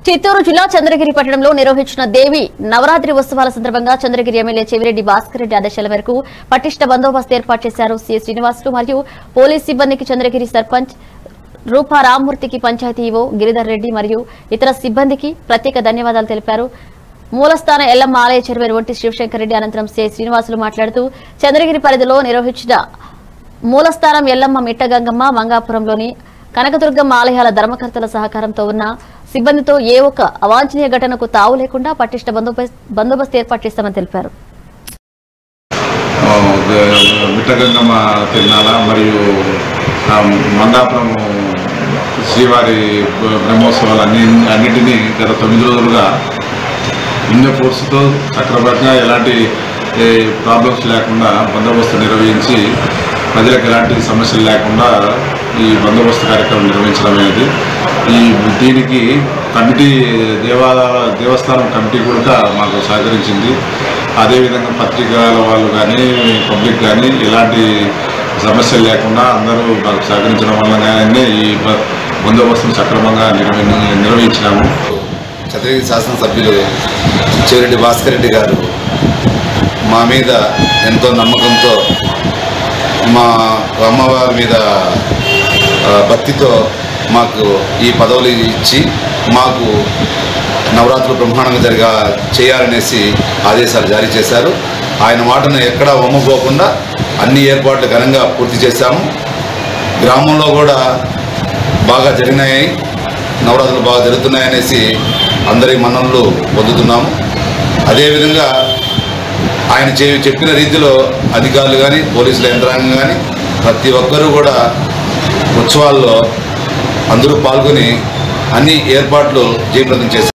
చిత్తూరు జిల్లా చంద్రగిరి పట్టణంలో నిర్వహించిన దేవి నవరాత్రి ఉత్సవాల సందర్భంగా చంద్రగిరి ఎమ్మెల్యే చెవిరెడ్డి భాస్కర్ రెడ్డి ఆదేశాల మేరకు పటిష్ట బందోబస్తు ఏర్పాటు చేశారు సి శ్రీనివాసులు మరియు పోలీస్ సిబ్బందికి చంద్రగిరి సర్పంచ్ రూపా రామ్మూర్తికి పంచాయతీ ఈవో గిరిధర్ రెడ్డి మరియు ఇతర సిబ్బందికి ప్రత్యేక ధన్యవాదాలు తెలిపారు మూలస్థాన ఎల్లమ్మ ఆలయ చైర్మన్ ఒంటి శివశంకర్ రెడ్డి అనంతరం సి శ్రీనివాసులు మాట్లాడుతూ చంద్రగిరి పరిధిలో నిర్వహించిన మూలస్థానం ఎల్లమ్మ మిట్టగంగమ్మ మంగాపురంలోని కనకదుర్గమ్మ ఆలయాల ధర్మకర్తల సహకారంతో ఉన్న సిబ్బందితో ఏ ఒక్క అవాంఛనీయ ఘటనకు తావు లేకుండా పటిష్ట బందోబస్తు బందోబస్తు ఏర్పాటు చేస్తామని తెలిపారు ఆ, ద- మిట్టగంగమ్మ తిరునాళ మరియు ఆ, మంగాపురం శ్రీవారి బ- బ్రహ్మోత్సవాలు అన్ని అన్నిటినీ గత తొమ్మిది రోజులుగా ఇన్న ఫోర్స్తో సక్రమంగా ఎలాంటి ఏ, ప్రాబ్లమ్స్ లేకుండా బందోబస్తు నిర్వహించి ప్రజలకు ఎలాంటి సమస్యలు లేకుండా ఈ బందోబస్తు కార్యక్రమం నిర్వహించడం అనేది ఈ దీనికి కమిటీ దేవాలయ దేవస్థానం కమిటీ కూడా మాకు సహకరించింది అదేవిధంగా పత్రికల వాళ్ళు కానీ పబ్లిక్ కానీ ఎలాంటి సమస్యలు లేకుండా అందరూ మాకు సహకరించడం వల్లనే ఈ బ- బందోబస్తును సక్రమంగా నిర్వహి నిర్వహించినాము చంద్రగిరి శాసనసభ్యులు చెవిరెడ్డి భాస్కర్ రెడ్డి గారు మా మీద ఎంతో నమ్మకంతో మా అమ్మవారి మీద ఆ, భక్తితో మాకు ఈ పదవులు ఇచ్చి మాకు నవరాత్రులు బ్రహ్మాండంగా జరిగా చేయాలనేసి ఆదేశాలు జారీ చేశారు ఆయన మాటను ఎక్కడా వమ్ముకోకుండా అన్ని ఏర్పాట్లు ఘనంగా పూర్తి చేశాము గ్రామంలో కూడా బాగా జరిగినాయి నవరాత్రులు బాగా జరుగుతున్నాయనేసి అందరి మన్ననలు పొందుతున్నాము అదేవిధంగా ఆయన చే చెప్పిన రీతిలో అధికారులు కానీ పోలీసుల యంత్రాంగం కానీ ప్రతి ఒక్కరూ కూడా ఉత్సవాల్లో అందరూ పాల్గొని అన్ని ఏర్పాట్లు జయప్రదం చేశారు